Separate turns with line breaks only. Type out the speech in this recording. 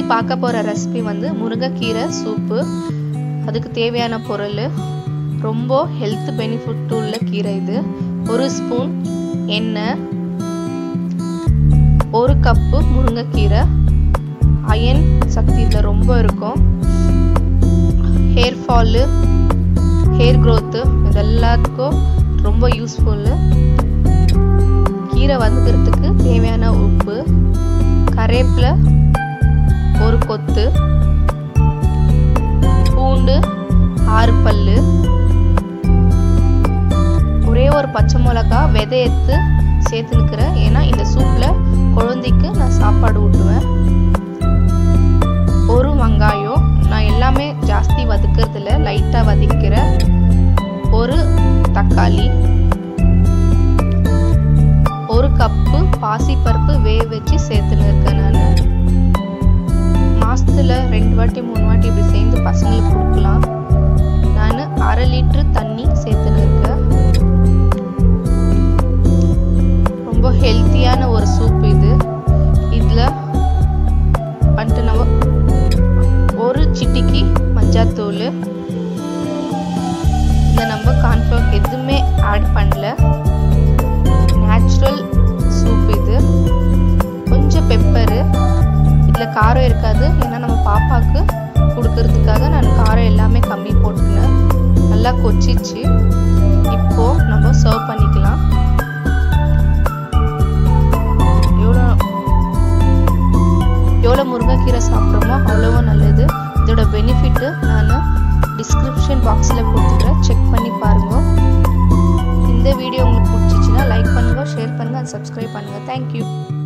பார்க்க போகிற ரெசிபி வந்து முருங்கைக்கீரை சூப்பு அதுக்கு தேவையான பொருள் ரொம்ப ஹெல்த் பெனிஃபிட் உள்ள கீரை இது ஒரு ஸ்பூன் எண்ணெய் ஒரு கப்பு முருங்கைக்கீரை அயன் சக்தி இதில் ரொம்ப இருக்கும் ஹேர் ஃபாலு ஹேர் க்ரோத்து இது எல்லாத்துக்கும் ரொம்ப யூஸ்ஃபுல்லு கீரை வந்துக்கிறதுக்கு தேவையான உப்பு கரேப்பில் ஒரு கொத்து பூண்டு ஆறு பல்லு ஒரே ஒரு பச்சை மிளகா விதை எடுத்து சேர்த்துனுக்கிறேன் ஏன்னா இந்த சூப்பில் குழந்தைக்கு நான் சாப்பாடு ஊட்டுவேன் ஒரு வெங்காயம் நான் எல்லாமே ஜாஸ்தி வதக்கிறதுல லைட்டாக வதக்கிறேன் ஒரு தக்காளி ஒரு கப்பு பாசிப்பருப்பு வேக வச்சு சேர்த்துன்னு இருக்கேன் நான் மாசத்துல ரெண்டு வாட்டி மூணு வாட்டி இப்படி சேர்ந்து பசங்களுக்கு கொடுக்கலாம் நான் அரை லிட்டரு தண்ணி சேர்த்துன்னு இருக்கேன் ரொம்ப ஹெல்த்தியான ஒரு சூப் இது இதில் வந்துட்டு நம்ம ஒரு சிட்டிக்கு மஞ்சாத்தூள் இதில் நம்ம கார்ன்ஃப்ளவர் எதுவுமே ஆட் பண்ணல நேச்சுரல் சூப் இது கொஞ்சம் பெப்பரு இதில் காரம் இருக்காது ஏன்னா நம்ம பாப்பாவுக்கு கொடுக்கறதுக்காக நான் காரம் எல்லாமே கம்மி போட்டுனேன் நல்லா கொச்சிச்சு இப்போ நம்ம சர்வ் பண்ணிக்கலாம் எவ்வளோ எவ்வளோ முருங்கைக்கீரை சாப்பிட்றோமோ அவ்வளவோ நல்லது இதோட பெனிஃபிட்டு நான் டிஸ்கிரிப்ஷன் பாக்ஸில் கொடுத்துட்றேன் செக் பண்ணி பாருங்கள் இந்த வீடியோ உங்களுக்கு பிடிச்சிச்சின்னா லைக் பண்ணுங்கள் ஷேர் பண்ணுங்கள் அண்ட் சப்ஸ்கிரைப் பண்ணுங்கள் தேங்க்யூ